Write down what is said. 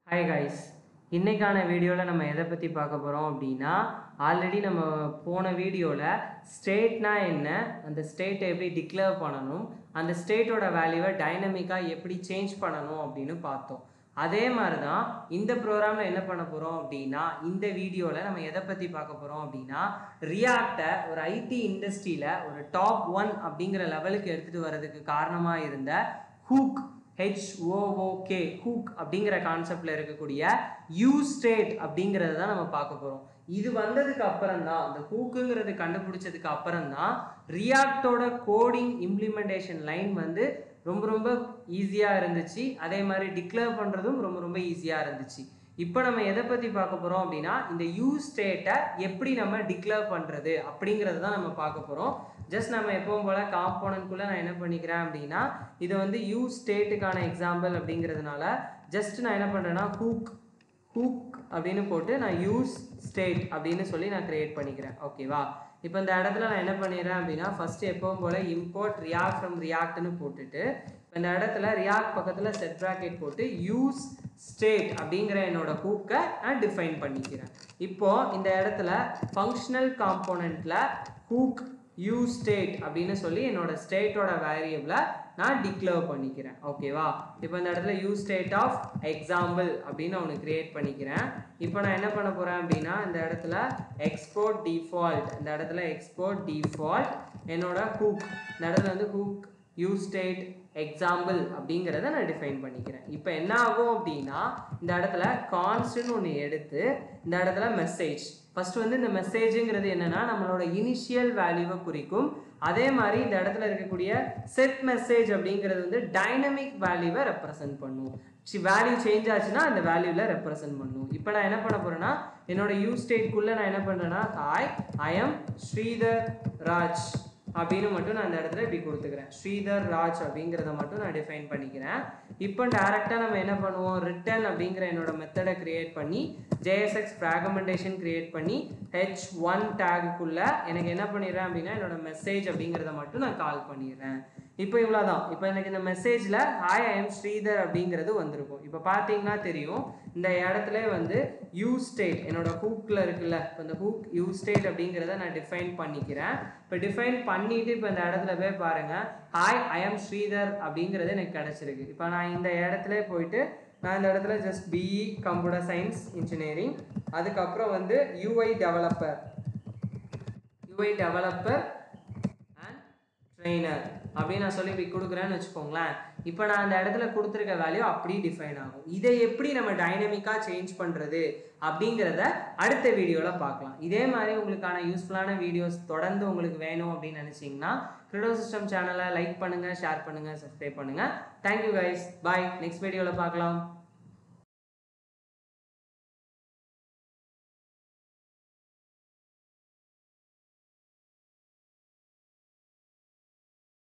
hi guys இன்னைக்கான வீடியோவில் நம்ம எதை பற்றி பார்க்க போகிறோம் அப்படின்னா ஆல்ரெடி நம்ம போன வீடியோவில் ஸ்டேட்னா என்ன அந்த ஸ்டேட்டை எப்படி டிக்ளேர் பண்ணணும் அந்த ஸ்டேட்டோட வேல்யூவை டைனமிக்காக எப்படி சேஞ்ச் பண்ணணும் அப்படின்னு பார்த்தோம் அதே மாதிரி தான் இந்த ப்ரோக்ராமில் என்ன பண்ண போகிறோம் அப்படின்னா இந்த வீடியோவில் நம்ம எதை பற்றி பார்க்க போகிறோம் அப்படின்னா ரியாக்டை ஒரு ஐடி இண்டஸ்ட்ரியில் ஒரு டாப் ஒன் அப்படிங்கிற லெவலுக்கு எடுத்துகிட்டு வர்றதுக்கு காரணமாக இருந்த ஹூக் ஹெச்ஓஓகே ஹூக் அப்படிங்கிற கான்செப்டில் இருக்கக்கூடிய யூ ஸ்டேட் அப்படிங்கிறத தான் நம்ம பார்க்க போகிறோம் இது வந்ததுக்கு அப்புறம் தான் இந்த ஹூக்குங்கிறது கண்டுபிடிச்சதுக்கு அப்புறம் தான் ரியாக்டோட கோடிங் இம்ப்ளிமெண்டேஷன் லைன் வந்து ரொம்ப ரொம்ப ஈஸியாக இருந்துச்சு அதே மாதிரி டிக்ளேர் பண்ணுறதும் ரொம்ப ரொம்ப ஈஸியாக இருந்துச்சு இப்போ நம்ம எதை பற்றி பார்க்க போகிறோம் அப்படின்னா இந்த யூ ஸ்டேட்டை எப்படி நம்ம டிக்ளேர் பண்ணுறது அப்படிங்கிறது தான் நம்ம பார்க்க போகிறோம் ஜஸ்ட் நம்ம எப்பவும் போல் காம்போனன்ட்குள்ளே நான் என்ன பண்ணிக்கிறேன் அப்படின்னா இது வந்து யூ ஸ்டேட்டுக்கான எக்ஸாம்பிள் அப்படிங்கிறதுனால ஜஸ்ட் நான் என்ன பண்ணுறேன்னா ஹூக் ஹூக் அப்படின்னு போட்டு நான் யூஸ் ஸ்டேட் அப்படின்னு சொல்லி நான் கிரியேட் பண்ணிக்கிறேன் ஓகேவா இப்போ இந்த இடத்துல நான் என்ன பண்ணிடுறேன் அப்படின்னா ஃபர்ஸ்ட் எப்பவும் போல் இம்போர்ட் ரியாக்ட் ஃப்ரம் ரியாக்ட்னு போட்டுட்டு இப்போ இந்த இடத்துல ரியாக்ட் பக்கத்தில் செட் ப்ராக்கெட் போட்டு யூஸ் ஸ்டேட் அப்படிங்கிற என்னோட ஹூக்கை நான் டிஃபைன் பண்ணிக்கிறேன் இப்போ இந்த இடத்துல ஃபங்க்ஷனல் காம்போனண்ட்டில் ஹூக் யூ ஸ்டேட் அப்படின்னு சொல்லி என்னோட ஸ்டேட்டோட வேரியபிளை நான் டிக்ளேர் பண்ணிக்கிறேன் ஓகேவா இப்போ இந்த இடத்துல யூ ஸ்டேட் ஆஃப் எக்ஸாம்பிள் அப்படின்னு ஒன்று கிரியேட் பண்ணிக்கிறேன் இப்போ நான் என்ன பண்ண போகிறேன் அப்படின்னா இந்த இடத்துல எக்ஸ்போர்ட் டிஃபால்ட் இந்த இடத்துல எக்ஸ்போர்ட் டிஃபால்ட் என்னோட ஹூக் இந்த இடத்துல வந்து ஹூக் யூ ஸ்டேட் எக்ஸாம்பிள் அப்படிங்கிறத நான் டிஃபைன் பண்ணிக்கிறேன் இப்போ என்ன ஆகும் அப்படின்னா இந்த இடத்துல கான்ஸ்ட்னு ஒன்று எடுத்து இந்த இடத்துல மெசேஜ் ஃபர்ஸ்ட் வந்து இந்த மெசேஜுங்கிறது என்னன்னா நம்மளோட இனிஷியல் வேல்யூவை குறிக்கும் அதே மாதிரி இந்த இடத்துல இருக்கக்கூடிய செட் மெசேஜ் அப்படிங்கிறது வந்து டைனமிக் வேல்யூவை ரெப்ரசன்ட் பண்ணும் வேல்யூ சேஞ்ச் ஆச்சுன்னா அந்த வேல்யூவில் ரெப்ரசன்ட் பண்ணும் இப்போ நான் என்ன பண்ண போறேன்னா என்னோட யூ ஸ்டேட்குள்ளே நான் என்ன பண்ணுறேன்னா hi I am Sridhar Raj அப்படின்னு மட்டும் நான் இந்த இடத்துல இப்படி கொடுத்துக்கிறேன் ஸ்ரீதர் ராஜ் அப்படிங்கிறத மட்டும் நான் டிஃபைன் பண்ணிக்கிறேன் இப்போ டேரெக்டாக நம்ம என்ன பண்ணுவோம் ரிட்டன் அப்படிங்கிற என்னோட மெத்தடை கிரியேட் பண்ணி ஜேஎஸ்எக்ஸ் ஃப்ராகமெண்டேஷன் கிரியேட் பண்ணி ஹெச் ஒன் டேகுக்குள்ள எனக்கு என்ன பண்ணிடுறேன் அப்படின்னா என்னோட மெசேஜ் அப்படிங்கிறத மட்டும் நான் கால் பண்ணிடுறேன் இப்போ இவ்வளோதான் இப்போ எனக்கு இந்த மெசேஜில் ஹாய் ஐ எம் ஸ்ரீதர் அப்படிங்கிறது வந்திருக்கும் இப்போ பார்த்தீங்கன்னா தெரியும் இந்த இடத்துல வந்து யூ ஸ்டேட் என்னோட ஹூக்கில் இருக்குல்ல இப்போ இந்த ஹூக் யூ ஸ்டேட் அப்படிங்கிறத நான் டிஃபைன் பண்ணிக்கிறேன் இப்போ டிஃபைன் பண்ணிட்டு இப்போ இந்த இடத்துல போய் பாருங்கள் ஹாய் ஐ எம் ஸ்ரீதர் அப்படிங்கிறது எனக்கு கிடச்சிருக்கு இப்போ நான் இந்த இடத்துல போயிட்டு நான் இந்த இடத்துல just BE computer science engineering அதுக்கப்புறம் வந்து UI developer UI developer and trainer அப்படின்னு நான் சொல்லி இப்படி கொடுக்குறேன்னு வச்சுக்கோங்களேன் இப்போ நான் அந்த இடத்துல கொடுத்துருக்க வேல்யூ அப்படியே டிஃபைன் ஆகும் இதை எப்படி நம்ம டைனமிக்காக சேஞ்ச் பண்ணுறது அப்படிங்கிறத அடுத்த வீடியோவில் பார்க்கலாம் இதே மாதிரி உங்களுக்கான யூஸ்ஃபுல்லான வீடியோஸ் தொடர்ந்து உங்களுக்கு வேணும் அப்படின்னு நினச்சிங்கன்னா கிரிடோ சிஸ்டம் சேனலை லைக் பண்ணுங்கள் ஷேர் பண்ணுங்கள் சப்ஸ்கிரைப் பண்ணுங்கள் தேங்க்யூ கைஸ் பாய் நெக்ஸ்ட் வீடியோவில் பார்க்கலாம்